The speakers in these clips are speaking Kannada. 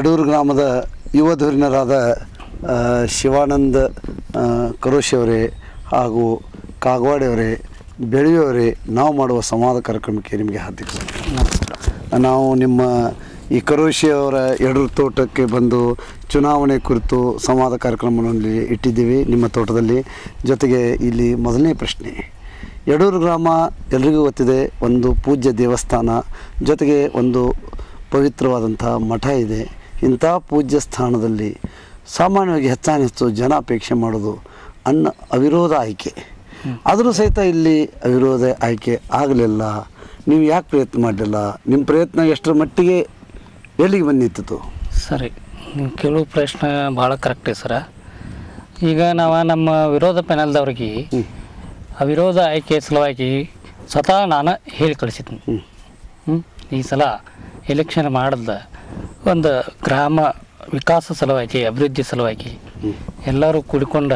ಯಡೂರು ಗ್ರಾಮದ ಯುವ ಧುರೀಣರಾದ ಆ, ಶಿವಾನಂದ ಆ, ಕರೋಶಿ ಅವರೇ ಹಾಗೂ ಕಾಗವಾಡಿ ಅವರೇ ಬೆಳೆಯುವವರೇ ನಾವು ಮಾಡುವ ಸಂವಾದ ಕಾರ್ಯಕ್ರಮಕ್ಕೆ ನಿಮಗೆ ಹಾರ್ದಿಕ ಸ್ವಾಗತ ನಾವು ನಿಮ್ಮ ಈ ಕರೋಶಿ ಅವರ ಯಡೂರು ತೋಟಕ್ಕೆ ಬಂದು ಚುನಾವಣೆ ಕುರಿತು ಸಂವಾದ ಕಾರ್ಯಕ್ರಮವನ್ನು ಇಟ್ಟಿದ್ದೀವಿ ನಿಮ್ಮ ತೋಟದಲ್ಲಿ ಜೊತೆಗೆ ಇಲ್ಲಿ ಮೊದಲನೇ ಪ್ರಶ್ನೆ ಯಡೂರು ಗ್ರಾಮ ಎಲ್ರಿಗೂ ಗೊತ್ತಿದೆ ಒಂದು ಪೂಜ್ಯ ದೇವಸ್ಥಾನ ಜೊತೆಗೆ ಒಂದು ಪವಿತ್ರವಾದಂಥ ಮಠ ಇದೆ ಇಂಥ ಪೂಜ್ಯ ಸ್ಥಾನದಲ್ಲಿ ಸಾಮಾನ್ಯವಾಗಿ ಹೆಚ್ಚಾನ ಹೆಚ್ಚು ಜನ ಅಪೇಕ್ಷೆ ಮಾಡೋದು ಅನ್ನ ಅವಿರೋಧ ಆಯ್ಕೆ ಆದರೂ ಸಹಿತ ಇಲ್ಲಿ ಅವಿರೋಧ ಆಯ್ಕೆ ಆಗಲಿಲ್ಲ ನೀವು ಯಾಕೆ ಪ್ರಯತ್ನ ಮಾಡಲಿಲ್ಲ ನಿಮ್ಮ ಪ್ರಯತ್ನ ಎಷ್ಟರ ಮಟ್ಟಿಗೆ ಎಲ್ಲಿಗೆ ಬಂದು ನಿಂತಿತು ಸರಿ ನೀವು ಕೇಳೋ ಪ್ರಶ್ನೆ ಭಾಳ ಕರೆಕ್ಟ್ ಇದೆ ಸರ ಈಗ ನಾವು ನಮ್ಮ ವಿರೋಧ ಪ್ಯಾನಲ್ದವ್ರಿಗೆ ಅವಿರೋಧ ಆಯ್ಕೆ ಸಲುವಾಗಿ ಸ್ವತಃ ನಾನು ಹೇಳಿ ಕಳಿಸಿದ್ದೀನಿ ಹ್ಮ್? ಈ ಸಲ ಎಲೆಕ್ಷನ್ ಮಾಡಿದ ಒಂದು ಗ್ರಾಮ ವಿಕಾಸ ಸಲುವಾಗಿ ಅಭಿವೃದ್ಧಿ ಸಲುವಾಗಿ ಎಲ್ಲರೂ ಕೂಡಿಕೊಂಡ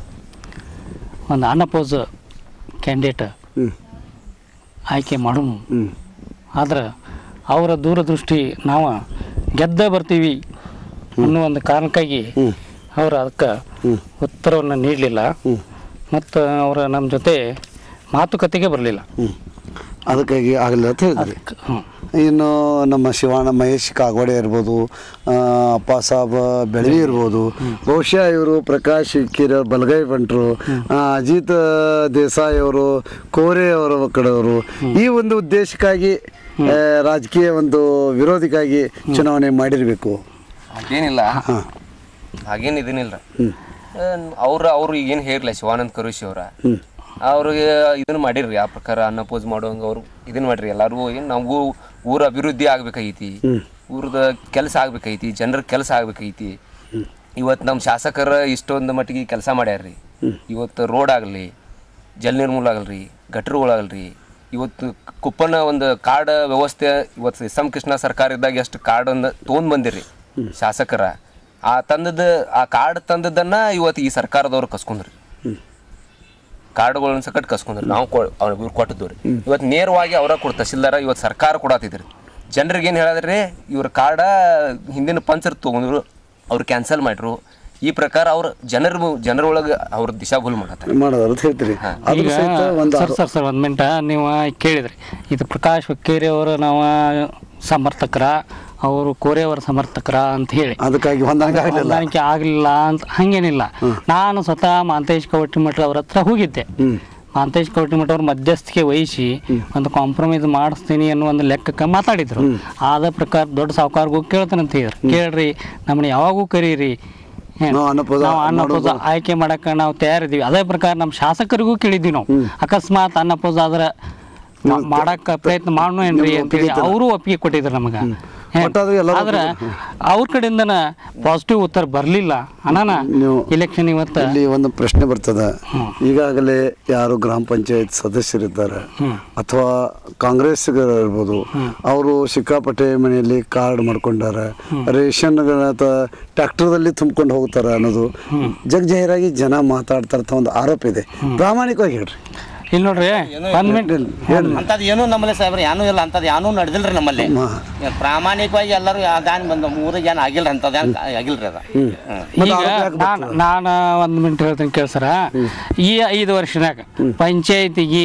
ಒಂದು ಅನಪೋಸ್ ಕ್ಯಾಂಡಿಡೇಟ್ ಹ್ಞೂ ಆಯ್ಕೆ ಮಾಡು ಹ್ಞೂ ಆದ್ರೆ ಅವರ ದೂರದೃಷ್ಟಿ ನಾವು ಗೆದ್ದೇ ಬರ್ತೀವಿ ಅನ್ನೋ ಒಂದು ಕಾರಣಕ್ಕಾಗಿ ಹ್ಞೂ ಅವರು ಅದಕ್ಕೆ ಹ್ಞೂ ಉತ್ತರವನ್ನು ನೀಡಲಿಲ್ಲ ಹ್ಞೂ ಮತ್ತು ಅವರ ನಮ್ಮ ಜೊತೆ ಮಾತುಕತೆಗೆ ಬರಲಿಲ್ಲ ಹ್ಞೂ ಅದಕ್ಕಾಗಿ ಆಗಲಿಲ್ಲ ಅಂತ ಹೇಳಿದ್ರಿ ಅದಕ್ಕೆ ಹ್ಞೂ ಇನ್ನು ನಮ್ಮ ಶಿವಾನ ಮಹೇಶ್ ಕಾಗವಾಡೆ ಇರ್ಬೋದು ಆ, ಅಪ್ಪ ಸಾಬ ಬೆಳವಿ ಇರ್ಬೋದು ಬಹುಶಃ ಇವರು ಪ್ರಕಾಶ್ ಕಿರ ಬಲಗೈ ಬಂಟ್ರು ಆ, ಅಜಿತ್ ದೇಸಾಯಿ ಅವರು ಕೋರೆ ಅವರ ಕಡೆಯವರು ಈ ಒಂದು ಉದ್ದೇಶಕ್ಕಾಗಿ ಆ, ರಾಜಕೀಯ ಒಂದು ವಿರೋಧಿಗಾಗಿ ಚುನಾವಣೆ ಮಾಡಿರಬೇಕು ಹಾಗೇನಿಲ್ಲ ಹಾಂ ಹಾಗೇನು ಇದನ್ನಿಲ್ಲ ಹ್ಞೂ ಅವ್ರ ಅವ್ರು ಈಗೇನು ಹೇಳಿಲ್ಲ ಶಿವಾನಂದ್ ಕರುಶಿ ಅವ್ರ ಹ್ಞೂ ಅವ್ರಿಗೆ ಇದನ್ನ ಮಾಡಿರ್ರಿ ಆ ಪ್ರಕಾರ ಅನ್ನ ಪೂಜೆ ಮಾಡೋಂಗೆ ಅವ್ರು ಇದನ್ನ ಮಾಡ್ರಿ ಎಲ್ಲರಿಗೂ ಏನು ನಮಗೂ ಊರ ಅಭಿವೃದ್ಧಿ ಆಗ್ಬೇಕೈತಿ ಊರದ ಕೆಲಸ ಆಗ್ಬೇಕೈತಿ ಜನರ ಕೆಲಸ ಆಗ್ಬೇಕೈತಿ ಇವತ್ತು ನಮ್ಮ ಶಾಸಕರ ಇಷ್ಟೊಂದು ಮಟ್ಟಿಗೆ ಕೆಲಸ ಮಾಡ್ಯಾರ್ರಿ ಇವತ್ತು ರೋಡ್ ಆಗಲಿ ಜಲ ನಿರ್ಮೂಲ ಆಗಲ್ರಿ ಗಟ್ರುಗಳಾಗಲ್ರಿ ಇವತ್ತು ಕುಪ್ಪನ ಒಂದು ಕಾರ್ಡ್ ವ್ಯವಸ್ಥೆ ಇವತ್ತು ಎಸ್ ಎಂ ಕೃಷ್ಣ ಸರ್ಕಾರ ಇದ್ದಾಗ ಎಷ್ಟು ಕಾರ್ಡ್ ಒಂದು ತೊಗೊಂಡ್ ಬಂದಿರಿ ಶಾಸಕರ ಆ ತಂದದ ಆ ಕಾರ್ಡ್ ತಂದದನ್ನ ಇವತ್ತು ಈ ಸರ್ಕಾರದವ್ರು ಕಸ್ಕೊಂಡ್ರಿ ಕಾರ್ಡ್ಗಳನ್ನ ಸಕಟ್ ಕಸ್ಕೊಂಡ್ರಿ ನಾವು ಇವ್ರು ಕೊಟ್ಟಿದ್ದು ರೀ ಇವತ್ತು ನೇರವಾಗಿ ಅವರ ಕೊಡ್ ತಹಸೀಲ್ದಾರ ಇವತ್ತು ಸರ್ಕಾರ ಕೊಡತ್ತಿದ್ರಿ ಜನರಿಗೆ ಏನು ಹೇಳಿದ್ರಿ ಇವ್ರ ಕಾರ್ಡ ಹಿಂದಿನ ಪಂಚರ್ ತೊಗೊಂಡ್ರು ಅವ್ರು ಕ್ಯಾನ್ಸಲ್ ಮಾಡ್ರು ಈ ಪ್ರಕಾರ ಅವ್ರ ಜನರ ಜನರೊಳಗೆ ಅವ್ರ ದಿಶಾಭೂಲ್ ಮಾಡತ್ತಾರೆ ಮಾಡೋದು ಅಂತ ಹೇಳ್ತೀರಿ ಅದ್ರ ಈಗ ಸಹಿತ ಒಂದು ಸರ್ ಸರ್ ಸರ್ ಒಂದು ಮಿನಿಟ ನೀವು ಕೇಳಿದ್ರಿ ಇದು ಪ್ರಕಾಶ್ ಹುಕ್ಕೇರಿ ಅವರು ನಾವು ಸಮರ್ಥಕರ ಅವರು ಕೋರೆಯವರ ಸಮರ್ಥಕರ ಅಂತ ಹೇಳಿ ಅದಕ್ಕಾಗಿ ಹೊಂದಾಣಿಕೆ ಆಗಲಿಲ್ಲ ಹೊಂದಾಣಿಕೆ ಆಗಲಿಲ್ಲ ಅಂತ ಹಂಗೇನಿಲ್ಲ ನಾನು ಸ್ವತಃ ಮಾಂತೇಶ್ ಕವಟಿಮಠ ಅವ್ರ ಹತ್ರ ಹೋಗಿದ್ದೆ ಹ್ಞೂ ಮಾಂತೇಶ್ ಕವಟಿಮಠ ಅವ್ರ ಮಧ್ಯಸ್ಥಿಕೆ ವಹಿಸಿ ಒಂದು ಕಾಂಪ್ರಮೈಸ್ ಮಾಡಿಸ್ತೀನಿ ಅನ್ನೋ ಒಂದು ಲೆಕ್ಕಕ್ಕೆ ಮಾತಾಡಿದ್ರು ಆದ ಪ್ರಕಾರ ದೊಡ್ಡ ಸಾವುಕಾರ್ಗೂ ಕೇಳ್ತಾನಂತ ಹೇಳಿದ್ರು ಕೇಳ್ರಿ ನಮ್ಮನ್ನ ಯಾವಾಗೂ ಕರೀರಿ ಏನ್? ನಾವು ಅನ್ನಪೂಜ ನಾವು ಅನ್ನಪೂಜ ಆಯ್ಕೆ ಮಾಡಕ್ಕೆ ನಾವು ತಯಾರಿದ್ದೀವಿ ಅದೇ ಪ್ರಕಾರ ನಮ್ಮ ಶಾಸಕರಿಗೂ ಕೇಳಿದ್ವಿ ನಾವು ಅಕಸ್ಮಾತ್ ಅನ್ನಪೂಜ ಆದ್ರೆ ಮಾ- ಮಾಡಕ್ಕ ಪ್ರಯತ್ನ ಮಾಡೋಣ ಏನ್ರಿ ಅಂತೇಳಿ ಅವರು ಒಪ್ಪಿಗೆ ಕೊಟ್ಟಿದ್ರು ನಮಗೆ ಒಟ್ಟಾದ್ರೆ ಎಲ್ಲರೂ ಆದ್ರೆ ಅವ್ರ ಕಡೆಯಿಂದನ ಪಾಸಿಟಿವ್ ಉತ್ತರ ಬರಲಿಲ್ಲ ಅನಾನ ನೀವು ಇಲೆಕ್ಷನ್ ಇವತ್ತು ಇಲ್ಲಿ ಒಂದು ಪ್ರಶ್ನೆ ಬರ್ತದೆ ಈಗಾಗಲೇ ಯಾರು ಗ್ರಾಮ ಪಂಚಾಯತ್ ಸದಸ್ಯರಿದ್ದಾರೆ ಅಥವಾ ಕಾಂಗ್ರೆಸ್ ಇರ್ಬೋದು ಅವರು ಸಿಕ್ಕಾಪಟ್ಟೆ ಮನೆಯಲ್ಲಿ ಕಾರ್ಡ್ ಮಾಡ್ಕೊಂಡಾರ ರೇಷನ್ ಟ್ರ್ಯಾಕ್ಟರ್ದಲ್ಲಿ ತುಂಬ್ಕೊಂಡು ಹೋಗ್ತಾರೆ ಅನ್ನೋದು ಜಗ್ಜಾಹಿರಾಗಿ ಜನ ಮಾತಾಡ್ತಾ ಇರ್ತ ಒಂದು ಆರೋಪ ಇದೆ ಪ್ರಾಮಾಣಿಕವಾಗಿ ಹೇಳ್ರಿ ಇಲ್ಲಿ ನೋಡ್ರಿ ಒಂದ್ ಮಿನಿಟ್ ಅಂಥದ್ದು ಏನೂ ನಮ್ಮಲ್ಲಿ ಸಾಹೇಬ್ರೆ ಏನೂ ಇಲ್ಲ ಅಂಥದ್ದು ಏನೂ ನಡೆದಿಲ್ರಿ ನಮ್ಮಲ್ಲಿ ಏನ್ ಪ್ರಾಮಾಣಿಕವಾಗಿ ಎಲ್ಲರೂ ಅದಾನ್ ಬಂದು ಮೂರಿಗೆ ಏನು ಆಗಿಲ್ರಿ ಅಂಥದ್ದು ಏನು ಆಗಿಲ್ರಿ ಅದ ಹ್ಮ್. ಈಗ ನಾನು ನಾನು ಒಂದು ಮಿನಿಟ್ ಹೇಳ್ತೀನಿ ಕೇಳ್ಸರ ಈ ಐದು ವರ್ಷನಾಗ ಪಂಚಾಯತಿಗೆ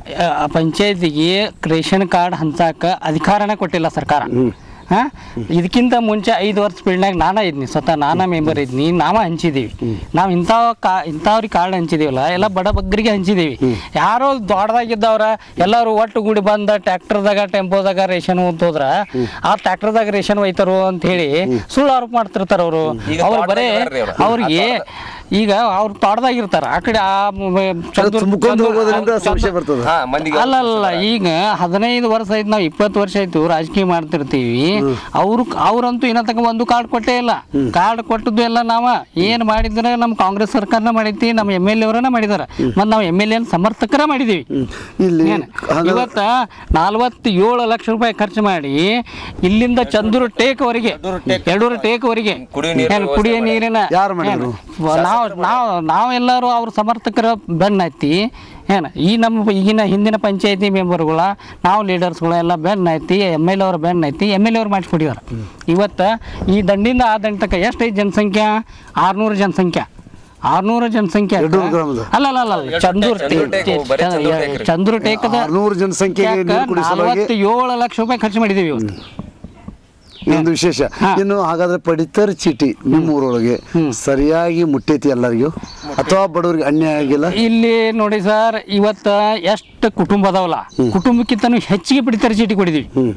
ಪಂಚಾಯತಿಗೆ ರೇಷನ್ ಕಾರ್ಡ್ ಹಂಚಾಕ ಅಧಿಕಾರನೇ ಕೊಟ್ಟಿಲ್ಲ ಸರ್ಕಾರ ಹಾ ಇದಕ್ಕಿಂತ ಮುಂಚೆ ಐದು ವರ್ಷ ಪೀಳ್ನಾಗ ನಾನೇ ಇದ್ನಿ ಸ್ವತಃ ನಾನಾ ಮೆಂಬರ್ ಇದ್ನಿ ನಾವ ಹಂಚಿದೀವಿ ನಾವು ಇಂಥ ಕಾ ಇಂಥವ್ರಿಗೆ ಕಾರ್ಡ್ ಹಂಚಿದೀವಲ್ಲ ಎಲ್ಲ ಬಡ ಬಗ್ಗರಿಗೆ ಹಂಚಿದೀವಿ ಯಾರೋ ದೊಡ್ಡದಾಗಿದ್ದವ್ರ ಎಲ್ಲರೂ ಒಟ್ಟುಗೂಡಿ ಬಂದ ಟ್ರ್ಯಾಕ್ಟರ್ದಾಗ ಟೆಂಪೋದಾಗ ರೇಷನ್ ಹೋದ್ರ ಆ ಟ್ರ್ಯಾಕ್ಟರ್ದಾಗ ರೇಷನ್ ಒಯ್ತಾರೋ ಅಂತ ಹೇಳಿ ಸುಳ್ಳು ಆರೋಪ ಮಾಡ್ತಿರ್ತಾರ ಅವರು ಈಗ ಅವ್ರು ಬರೇ ತೋಟದಾಗ ಇದಾರ್ರಿ ಅವ್ರು. ಅವ್ರಿಗೆ ಈಗ ಅವ್ರು ತೋಟದಾಗಿರ್ತಾರ ಆ ಕಡೆ ಆ ಮ- ಚಂದ್ರ- ತುಂಬ್ಕೊಂಡು ಚಂದ್ರ- ಹೋಗೋದ್ರಿಂದ ಚಂದ್ರ- ಸಂಶಯ ಬರ್ತದೆ ಹಾ ಮಂದಿಗೆ ಅಲ್ಲ ಅಲ್ಲ ಈಗ ಹದಿನೈದು ವರ್ಷ ಆಯ್ತು ನಾವು ಇಪ್ಪತ್ತು ವರ್ಷ ಆಯ್ತು ರಾಜಕೀಯ ಮಾಡ್ತಿರ್ತೀವಿ ಅವ್ರು ಅವ್ರಂತೂ ಇನ್ನ ತನಕ ಒಂದು ಕಾರ್ಡ್ ಕೊಟ್ಟೇ ಇಲ್ಲ ಕಾರ್ಡ್ ಕೊಟ್ಟದ್ದು ಎಲ್ಲ ನಾವ ಏನ್ ಮಾಡಿದ್ರೆ ನಮ್ಮ ಕಾಂಗ್ರೆಸ್ ಸರ್ಕಾರನ ಮಾಡೈತಿ ನಮ್ಮ ಎಮ್ ಎಲ್ ಎವರನ್ನ ಮಾಡಿದಾರ ಮತ್ ನಾವು ಎಮ್ ಎಲ್ ಎನ್ ಸಮರ್ಥಕರ ಮಾಡಿದೀವಿ ಇಲ್ಲಿ ಏನ್? ಇವತ್ತ ನಲ್ವತ್ತೇಳು ಲಕ್ಷ ರೂಪಾಯಿ ಖರ್ಚು ಮಾಡಿ ಇಲ್ಲಿಂದ ಚಂದೂರು ಟೇಕ್ ವರೆಗೆ ಎರಡೂರು ಟೇಕ್ ವರೆಗೆ ಕುಡಿಯೋ ನೀರಿನ ಏನ್ ಕುಡಿಯೋ ನೀರಿನ ಯಾರು ಮಾಡಿದ್ರು? ಏನ್? ನಾವು ನಾವು ನಾವೆಲ್ಲರೂ ಅವ್ರ ಸಮರ್ಥಕರ ಬೆನ್ನ ಹತ್ತಿ ಏನು ಈ ನಮ್ಮ ಈಗಿನ ಹಿಂದಿನ ಪಂಚಾಯತಿ ಮೆಂಬರ್ಗಳ ನಾವು ಲೀಡರ್ಸ್ಗಳು ಎಲ್ಲ ಬೆನ್ ಐತಿ ಎಮ್ ಎಲ್ ಅವ್ರ ಬೆನ್ ಐತಿ ಎಮ್ ಎಲ್ ಅವ್ರು ಮಾಡಿಸ್ಕೊಟ್ಟಿದ್ದಾರೆ ಇವತ್ತು ಈ ದಂಡಿಂದ ಆ ದಂಡ ತನಕ ಎಷ್ಟೈತಿ ಜನಸಂಖ್ಯೆ ಆರುನೂರು ಜನಸಂಖ್ಯೆ ಆರ್ನೂರು ಜನಸಂಖ್ಯೆ ಯಡೂರು ಗ್ರಾಮದ? ಅಲ್ಲ ಅಲ್ಲ ಅಲ್ಲ ಚಂದೂರ್ ಚಂದ್ರು ಟೇಕು, ಬರೀ ಚಂದ್ರು ಟೇಕ್ರಿ. ಚಂದ್ರು ಟೇಕದ ಆರ್ನೂರು ಜನಸಂಖ್ಯೆಗೆ ನೀರು ಕುಡಿಸಲುವಾಗಿ ಏಳು ಲಕ್ಷ ರೂಪಾಯಿ ಖರ್ಚು ಮಾಡಿದ್ದೀವಿ ಇವತ್ತು ಇದೊಂದು ವಿಶೇಷ ಹಾ. ಇನ್ನು ಹಾಗಾದ್ರೆ ಪಡಿತರ ಚೀಟಿ ನಿಮ್ಮ ಊರೊಳಗೆ ಸರಿಯಾಗಿ ಮುಟ್ಟೈತಿ ಎಲ್ಲರಿಗೂ ಅಥವಾ ಬಡವರಿಗೆ ಅನ್ಯಾಯ ಆಗಿಲ್ಲ ಇಲ್ಲಿ ನೋಡಿ ಸರ್ ಇವತ್ತ ಎಷ್ಟು ಕುಟುಂಬ ಅದಾವಲ್ಲ ಕುಟುಂಬಕ್ಕಿಂತನೂ ಹೆಚ್ಚಿಗೆ ಪಡಿತರ ಚೀಟಿ ಕೊಡಿದೀವಿ ಹ್ಮ್